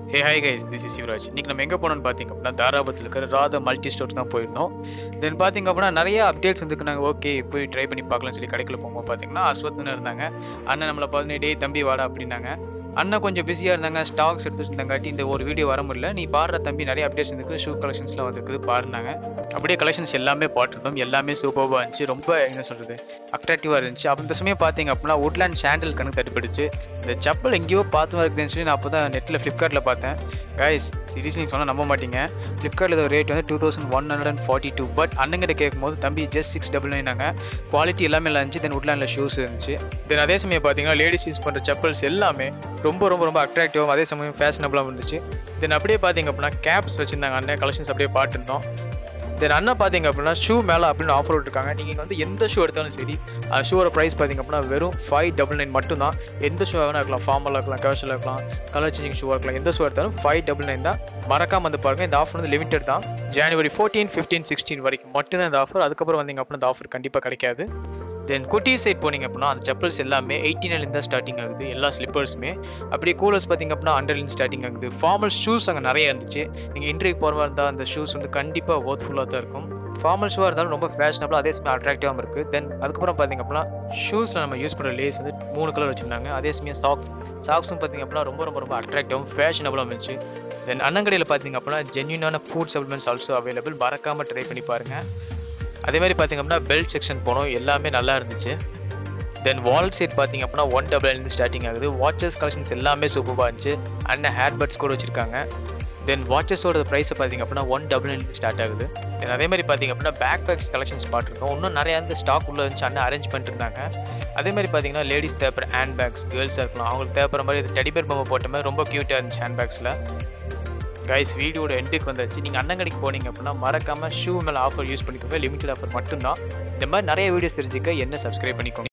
hey hi guys this is Sivaraj இன்னைக்கு நம்ம எங்கே போனோம்னு பார்த்தீங்க அப்படின்னா தாராபுரத்தில் இருக்கிற ராதா மல்டி ஸ்டோர் தான் போயிருந்தோம் தென் பார்த்தீங்க அப்படின்னா நிறைய அப்டேட்ஸ் வந்துருக்கு நாங்கள் ஓகே போய் ட்ரை பண்ணி பார்க்கலாம்னு சொல்லி கடைக்குள்ள போகும்போது பார்த்தீங்கன்னா அஸ்வத்னு இருந்தாங்க அண்ணன் நம்மளை பார்த்து டே தம்பி வாடா அப்படின்னாங்க அண்ணன் கொஞ்சம் பிஸியாக இருந்தாங்க ஸ்டாக்ஸ் எடுத்து வச்சிருந்தாங்காட்டி இந்த ஒரு வீடியோ வர முடியல நீ பாடுற தம்பி நிறைய அப்டேட்ஸ் இருக்குது ஷூ கலெக்ஷன்ஸ்லாம் வந்துருக்குது பாருனாங்க அப்படியே கலெக்ஷன்ஸ் எல்லாமே போட்டிருந்தோம் எல்லாமே சூப்பராக இருந்துச்சு ரொம்ப என்ன சொல்கிறது அட்ராக்டிவாக இருந்துச்சு அப்போ இந்த சமயம் பார்த்தீங்க அப்படின்னா உட்லேண்ட் சாண்டில் கணக்கு தட்டுப்பிடிச்சு இந்த செப்பல் எங்கேயோ பார்த்து வருதுன்னு சொல்லி நான் அப்போ தான் நெட்டில் ஃப்ளிப்கார்ட்டில் பார்த்தேன் கைஸ் சீரியஸ்லி சொன்னால் நம்ப மாட்டீங்க ஃப்ளிப்கார்ட்டில் இதோட ரேட் வந்து two thousand one hundred and forty two but அண்ணங்கிட்ட கேட்கும்போது தம்பி ஜஸ்ட் சிக்ஸ் டபுள் நைனாங்க குவாலிட்டி எல்லாமே நல்லா இருந்துச்சு தென் உட்லேண்டில் ஷூஸ் இருந்துச்சு தென் அதே சமயம் பார்த்தீங்கன்னா லேடிஸ் யூஸ் பண்ணுற செப்பல்ஸ் எல்லாமே ரொம்ப ரொம்ப ரொம்ப அட்ராக்டிவாக அதே சமயம் ஃபேஷனபுளாக இருந்துச்சு தென் அப்படியே பார்த்தீங்க அப்படின்னா கேப்ஸ் வச்சுருந்தாங்க அண்ணன் கலெக்ஷன்ஸ் அப்படியே பார்த்துருந்தோம் தென் அண்ணா பார்த்தீங்க அப்படின்னா ஷூ மேலே அப்படின்னு ஆஃபர் விட்டுருக்காங்க நீங்கள் வந்து எந்த ஷூ எடுத்தாலும் சரி அந்த ஷூவோட ப்ரைஸ் பார்த்தீங்க அப்படின்னா வெறும் ஃபைவ் டபுள் நைன் மட்டும்தான் எந்த ஷூ வேணா இருக்கலாம் ஃபார்மலாக இருக்கலாம் கேஷுவலாக இருக்கலாம் கலர் சேஞ்சிங் ஷூவாக இருக்கலாம் எந்த ஷூ எடுத்தாலும் ஃபைவ் டபுள் நைன் தான் மறக்காம வந்து பாருங்கள் இந்த ஆஃபர் வந்து லிமிட்டட் தான் ஜனவரி ஃபோர்டீன் ஃபிஃப்டீன் சிக்ஸ்டீன் வரைக்கும் மட்டும்தான் இந்த ஆஃபர் அதுக்கப்புறம் வந்தீங்க அப்படின்னா இந்த ஆஃபர் கண்டிப்பாக கிடைக்காது தென் குட்டி சைட் போனீங்க அப்படின்னா அந்த செப்பல்ஸ் எல்லாமே எயிட்டீன்லேருந்து தான் ஸ்டார்டிங் ஆகுது எல்லா ஸ்லிப்பர்ஸுமே அப்படியே கூலர்ஸ் பார்த்தீங்க அப்படின்னா ஹண்ட்ரட்லேருந்து ஸ்டார்டிங் ஆகுது ஃபார்மல் ஷூஸ் அங்கே நிறைய இருந்துச்சு நீங்கள் இன்டர்வியூ போகிறவா இருந்தால் அந்த ஷூஸ் வந்து கண்டிப்பாக ஒர்த்ஃபுல்லாக தான் இருக்கும் ஃபார்மல் ஷூவாக இருந்தாலும் ரொம்ப ஃபேஷனபிளாக அதே சமயம் அட்ராக்டிவாகவும் இருக்குது தென் அதுக்கப்புறம் பார்த்தீங்க அப்படின்னா ஷூஸில் நம்ம யூஸ் பண்ணுற லேஸ் வந்து மூணு கலர் வச்சுருந்தாங்க அதே சமயம் சாக்ஸ் சாக்ஸும் பார்த்தீங்க அப்படின்னா ரொம்ப ரொம்ப ரொம்ப அட்ராக்டிவாகவும் ஃபேஷனபிளாகவும் இருந்துச்சு தென் அண்ணங்கடையில் பார்த்தீங்க அப்படின்னா ஜென்யூனான ஃபுட் சப்ளிமெண்ட்ஸ் ஆல்சோ அவைலபிள் மறக்காமல் ட்ரை பண்ணி பாருங்கள் அதே மாதிரி பார்த்தீங்க அப்படின்னா பெல்ட் செக்ஷன் போனோம் எல்லாமே நல்லா இருந்துச்சு தென் வால் செட் பார்த்தீங்க அப்படின்னா ஒன் டபுள்லேருந்து ஸ்டார்டிங் ஆகுது வாட்சஸ் கலெக்ஷன்ஸ் எல்லாமே சூப்பராக இருந்துச்சு அண்ட் ஹேர் பட்ஸ் கூட வச்சுருக்காங்க தென் வாட்சஸோட ப்ரைஸை பார்த்தீங்க அப்படின்னா ஒன் டபுள்லேருந்து ஸ்டார்ட் ஆகுது தென் அதே மாதிரி பார்த்தீங்க அப்படின்னா பேக் பேக்ஸ் கலெக்ஷன்ஸ் பார்த்துருக்கோம் இன்னும் நிறையா இந்த ஸ்டாக் உள்ள இருந்துச்சு அண்ணன் அரேஞ்ச் பண்ணிருந்தாங்க அதே மாதிரி பார்த்தீங்கன்னா லேடிஸ் தேவைப்படுற ஹேண்ட் பேக்ஸ் கேர்ள்ஸாக இருக்கலாம் அவங்களுக்கு தேவைப்படுற மாதிரி இது டெடிபேர் பொம்மை போட்ட மாதிரி ரொம்ப க்யூட்டாக இருந்துச்சு ஹேண்ட் பேக்ஸில் கைஸ் வீடியோட எண்டுக்கு வந்தாச்சு நீங்கள் அண்ணன் கடைக்கு போனீங்க அப்படின்னா மறக்காமல் ஷூ மேலே ஆஃபர் யூஸ் பண்ணிக்கோங்க லிமிட்டட் ஆஃபர் மட்டும்தான் இந்த மாதிரி நிறைய வீடியோஸ் தெரிஞ்சுக்க என்ன சப்ஸ்கிரைப் பண்ணிக்கோங்க